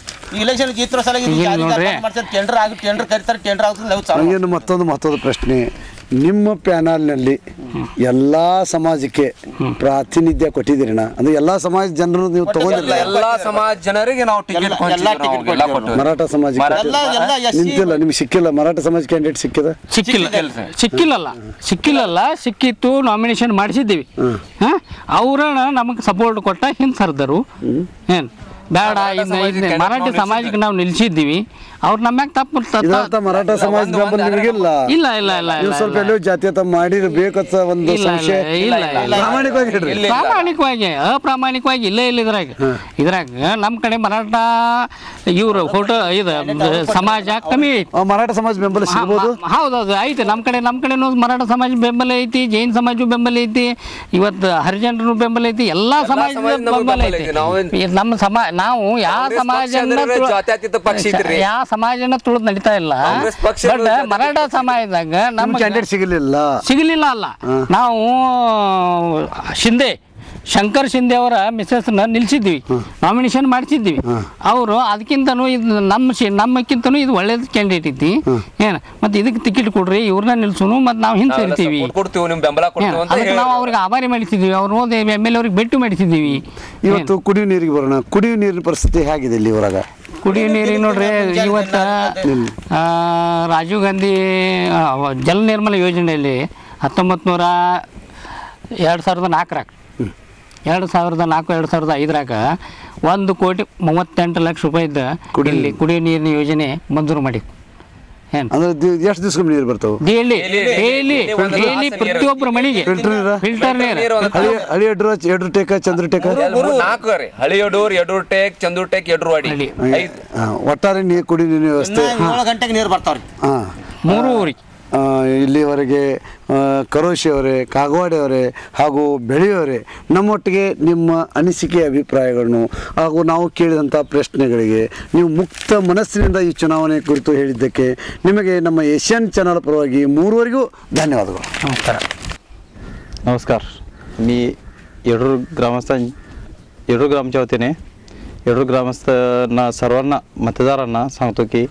ಈ ಇಲೆಕ್ಷನ್ ಗೀತ್ರ ಸಲ ಈಗ ನೋಡ್ರಿ. ಮಾಡ್ತಾರೆ ಟೆಂಡರ್ ಆಗಿ ಟೆಂಡರ್ ಕರಿತಾರೆ ಟೆಂಡರ್ ಆಗ್ತದೆ ನಾವು ಚಾಲು ನಂಗೇನು ಮತ್ತೊಂದು ಮತ್ತೊಂದು ಪ್ರಶ್ನೆ ನಿಮ್ಮ ಪ್ಯಾನಲ್ನಲ್ಲಿ ಎಲ್ಲ ಸಮಾಜಕ್ಕೆ ಪ್ರಾತಿನಿಧ್ಯ ಕೊಟ್ಟಿದ್ದೀರಣ್ಣ ಅಂದ್ರೆ ಎಲ್ಲ ಸಮಾಜ ಜನರು ನೀವು ಎಲ್ಲ ತಗೊಂಡಿಲ್ಲ ಎಲ್ಲಾ ಸಮಾಜ ಜನರಿಗೆ ನಾವು ಟಿಕೆಟ್ ಎಲ್ಲ- ಎಲ್ಲ ticket ಕೊಟ್ಟಿವ್ರು. ಮರಾಠ ಸಮಾಜಕ್ಕೆ ಮರಾಠ- ಎಲ್ಲ ಎಲ್ಲ ಎಸ್ ನಿಂತಿಲ್ಲ ನಿಮ್ಗೆ ಸಿಕ್ಕಿಲ್ಲ ಮರಾಠ ಸಮಾಜ ಕ್ಯಾಂಡಿಡೇಟ್ ಸಿಕ್ಕಿದ ಸಿಕ್ಕಿಲ್ಲ ಸಿಕ್ಕಿಲ್ಲಲ್ಲ ಸಿಕ್ಕಿಲ್ಲಲ್ಲ ಸಿಕ್ಕಿತ್ತು ನಾಮಿನೇಷನ್ ಮಾಡಿಸಿದ್ದೀವಿ ಹಾಂ ಅವ್ರನ್ನ ನಮಗೆ ಸಪೋರ್ಟ್ ಕೊಟ್ಟ ಹಿಂದೆ ಸರ್ದರು ಏನು ಬೇಡ ಇನ್ನು ಸಮಾಜಕ್ಕೆ ಇನ್ನು candidate ಮರಾಠಿ ನಾವು ಸಮಾಜಕ್ಕೆ ನಾವು ನಿಲ್ಸಿದ್ದೀವಿ ಅವ್ರು ನಮ್ಯಾಗ ತಪ್ಪು ತ- ತ- ಇದರ್ಥ ಮರಾಠ ಸಮಾಜ ಒಂದು- ಬೆಂಬಲ ಒಂದು ನಿಮಗಿಲ್ಲ ಇಲ್ಲ ಇಲ್ಲ ಇಲ್ಲ ನೀವು ಇಲ್ಲ ಸ್ವಲ್ಪ ಎಲ್ಲೋ ಜಾತೀಯತ ಮಾಡಿರ್ಬೇಕಂತ ಒಂದು ಇಲ್ಲ, ಸಂಶಯ ಇಲ್ಲ, ಇಲ್ಲ, ಇಲ್ಲ. ಪ್ರಾಮಾಣಿಕವಾಗಿ ಹೇಳ್ರಿ ಇಲ್ಲ, ಇಲ್ಲ. ಪ್ರಾಮಾಣಿಕವಾಗಿ ಅಪ್ರಾಮಾಣಿಕವಾಗಿ ಇಲ್ಲೇ ಇಲ್ಲ ಇದ್ರಾಗ ಇದ್ರಾಗ ನಮ್ಮ ಕಡೆ ಮರಾಠ ಇವರು ಫೋಟೋ ಇದು ಸಮಾಜ ಕಮ್ಮಿ ಐತಿ ಆ ಮರಾಠ ಸಮಾಜ ಬೆಂಬಲ ಸಿಗ್ಬೋದು ಮ- ಹೌದೌದು ಐತಿ ನಮ್ಮ ಕಡೆ ನಮ್ಮ ಕಡೆನೂ ಮರಾಠ ಸಮಾಜ ಬೆಂಬಲ ಐತಿ ಜೈನ್ ಸಮಾಜ ಬೆಂಬಲ ಐತಿ ಇವತ್ತು ಹರಿಜನರು ಬೆಂಬಲ ಐತಿ ಎಲ್ಲಾ ಸಮಾಜದ ಸಮಾಜ ನಮಗೆ ಬೆಂಬಲ ಬೆಂಬಲ ಐತಿ ಐತಿ. ನಾವೇನ್- ಇದು ನಮ್ಮ ಸಮಾಜ ನಾವು ಯಾವ ಕಾಂಗ್ರೆಸ್ ಪಕ್ಷ ಸಮಾಜನ ಅಂದ್ರೆ ತುಳು- ಜಾತ್ಯತೀತ ಪಕ್ಷ ಐತ್ರಿ. ಯಾವ ಸಮಾಜನ ತುಳಿದು ನಡೀತಾ ಇಲ್ಲ ಕಾಂಗ್ರೆಸ್ ಪಕ್ಷ ಬಟ್ ಜಾತ್ಯತೀತ ಮರಾಠ ಸಮಾಜದಾಗ ನಿಮ್ ನಮ್ಮ ಕ್ಯಾಂಡಿಡೇಟ್ ಸಿಗಲಿಲ್ಲ ಸಿಗಲಿಲ್ಲ ಅಲ್ಲ ನಾವು ಶಿಂದೆ ಶಂಕರ್ ಶಿಂದೆ ಅವರ ಮಿಸಸ್ನ ನಿಲ್ಸಿದ್ವಿ ನಾಮಿನೇಷನ್ ಮಾಡಿಸಿದ್ವಿ ಅವರು ಅದಕ್ಕಿಂತನೂ ಇದು ನಮ್ಮ ಶಿ ನಮ್ಮಕ್ಕಿಂತನೂ ಇದು ಒಳ್ಳೇದು ಕ್ಯಾಂಡಿಡೇಟ್ ಐತಿ ಏನು ಮತ್ತೆ ಇದಕ್ಕೆ ಟಿಕೆಟ್ ಕೊಡ್ರಿ ಇವ್ರನ್ನ ನಿಲ್ಸುನು ಮತ್ತೆ ನಾವು ಹಿಂದೆ ಸೇರ್ತೀವಿ support ಕೊಡ್ತೀವಿ ನಿಮ್ ಬೆಂಬಲ ಕೊಡ್ತೀವಿ ಅಂತ ಅದಕ್ಕೆ ನಾವು ಅವ್ರಿಗೆ ಆಭಾರಿ ಮಾಡಿಸಿದ್ವಿ ಅವ್ರು ಹೋದೆ ಎಮ್ ಎಲ್ ಅವ್ರಿಗೆ ಭೇಟಿ ಮಾಡಿಸಿದ್ದೀವಿ ಇವತ್ತು ಕುಡಿಯುವ ನೀರಿಗೆ ಬರೋಣ ಕುಡಿಯುವ ನೀರಿನ ಪರಿಸ್ಥಿತಿ ಹೇಗಿದೆ ಇಲ್ಲಿ ಊರಾಗ ಕುಡಿಯೋ ನೀರಿಗೆ ನೋಡ್ರಿ ಇವತ್ತ ಆ, ರಾಜೀವ್ ಗಾಂಧಿ ಆ, ವ- ಜಲ ನಿರ್ಮಲ ಯೋಜನೆಯಲ್ಲಿ ಹತ್ತೊಂಬತ್ತು ನೂರ ಎರಡು ಸಾವಿರದ ನಾಲ್ಕರಾಗ ಎರಡು ಸಾವಿರದ ನಾಲ್ಕು ಎರಡು ಸಾವಿರದ ಐದರಾಗ ಒಂದು ಕೋಟಿ ಮೂವತ್ತೆಂಟು ಲಕ್ಷ ರೂಪಾಯಿದ ಇಲ್ಲಿ ಕುಡಿಯೋ ನೀರಿನ ಯೋಜನೆ ಮಂಜೂರು ಮಾಡಿ ಏನು ಅಂದ್ರೆ ಎಷ್ಟು ದಿವ್ಸ ನೀರು ಬರ್ತಾವೆ ಡೈಲಿ Daily- ಡೈಲಿ daily ಒಂದು ಡೈಲಿ ಗ್ಲಾಸ್ ಪ್ರತಿಯೊಬ್ಬರ ಮನೆಗೆ ಫಿಲ್ಟರ್ ನೀರ ಫಿಲ್ಟರ್ ನೀರು ನೀರು ಒಂದು ಹಳಿ ಹಳಿ ಎಡ್ರು ಎಡ್ರು ಟೇಕ ಚಂದ್ರ ಟೇಕ ಮೂರು- ನಾಲ್ಕು ರೀ ಹಳಿಯಡೂರ್ ಯಡೂರ್ ಟೇಕ್ ಚಂದೂರ್ ಟೇಕ್ ಯಡೂರ್ ವಾಡಿ ಹಳ್ಳಿ. ಐದು ಆ, ಒಟ್ಟಾರೆ ನೀರು ಕುಡಿ ನೀರಿನ ವ್ಯವಸ್ಥೆ ಏಳು ಗಂಟೆಗೆ ನೀರು ಬರ್ತಾವ್ರಿ ಹಾಂ ಮೂರು ಊರಿಗೆ ಇಲ್ಲಿವರೆಗೆ ಆ, ಕರೋಶಿ ಅವರೇ ಕಾಗವಾಡೆ ಅವರೇ ಹಾಗೂ ಬೆಳೆಯವರೇ ನಮ್ಮೊಟ್ಟಿಗೆ ನಿಮ್ಮ ಅನಿಸಿಕೆ ಅಭಿಪ್ರಾಯಗಳನ್ನು ಹಾಗೂ ನಾವು ಕೇಳಿದಂಥ ಪ್ರಶ್ನೆಗಳಿಗೆ ನೀವು ಮುಕ್ತ ಮನಸ್ಸಿನಿಂದ ಈ ಚುನಾವಣೆ ಕುರಿತು ಹೇಳಿದ್ದಕ್ಕೆ ನಿಮಗೆ ನಮ್ಮ ಏಷ್ಯನ್ ಚಾನಲ್ ಪರವಾಗಿ ಮೂರುವರೆಗೂ ಧನ್ಯವಾದಗಳು ನಮಸ್ಕಾರ नमस्कार मी येडूर ग्रामस्थ येडूर ग्रामच्या वतीने येडूर ग्रामस्थांना सर्वांना मतदारांना सांगतो की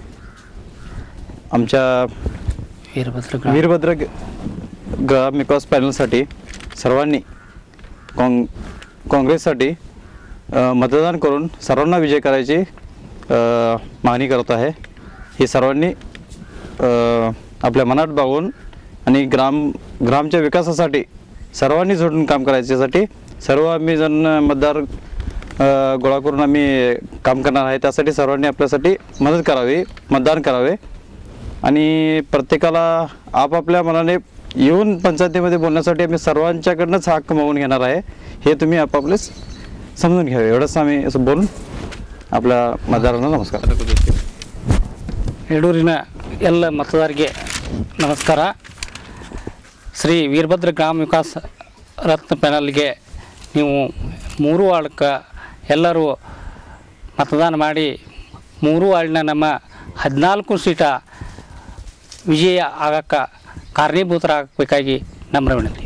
आमच्या ವೀರಭದ್ರ वीरभद्र ग- ग्राम विकास पॅनलसाठी सर्वांनी काँग काँग्रेससाठी अ, मतदान करून सर्वांना विजय करायची अ, मागणी करत आहे ही सर्वांनी अ, आपल्या मनात बागून आणि ग्राम ग्रामच्या विकासासाठी सर्वांनी जोडून काम करायच्यासाठी सर्व आम्ही जण मतदार अ, गोळा करून आम्ही काम करणार आहे त्यासाठी सर्वांनी आपल्यासाठी मदत करावी मतदान करावे आणि प्रत्येकाला आपापल्या मनाने येऊन पंचायतीमध्ये बोलण्यासाठी आम्ही सर्वांच्याकडनंच हक्क मागून घेणार आहे हे तुम्ही आपापलेच समजून घ्यावे एवढंच आम्ही असं बोलून आपल्या मतदारांना नमस्कार ಯಡೂರಿನ ಎಲ್ಲ ಮತದಾರರಿಗೆ ನಮಸ್ಕಾರ ಶ್ರೀ ವೀರಭದ್ರ ಗ್ರಾಮ ವಿಕಾಸ್ ರತ್ನ ಪ್ಯಾನಲ್ಗೆ ನೀವು ಮೂರು ವಾರ್ಡ್ಕ್ಕೆ ಎಲ್ಲರೂ ಮತದಾನ ಮಾಡಿ ಮೂರು ವಾರ್ಡ್ನ ನಮ್ಮ ಹದಿನಾಲ್ಕು ಸೀಟ ವಿಜಯ ಆಗಕ್ಕೆ ಕಾರಣೀಭೂತರಾಗಬೇಕಾಗಿ ನಮ್ರ ವಿನಂತಿ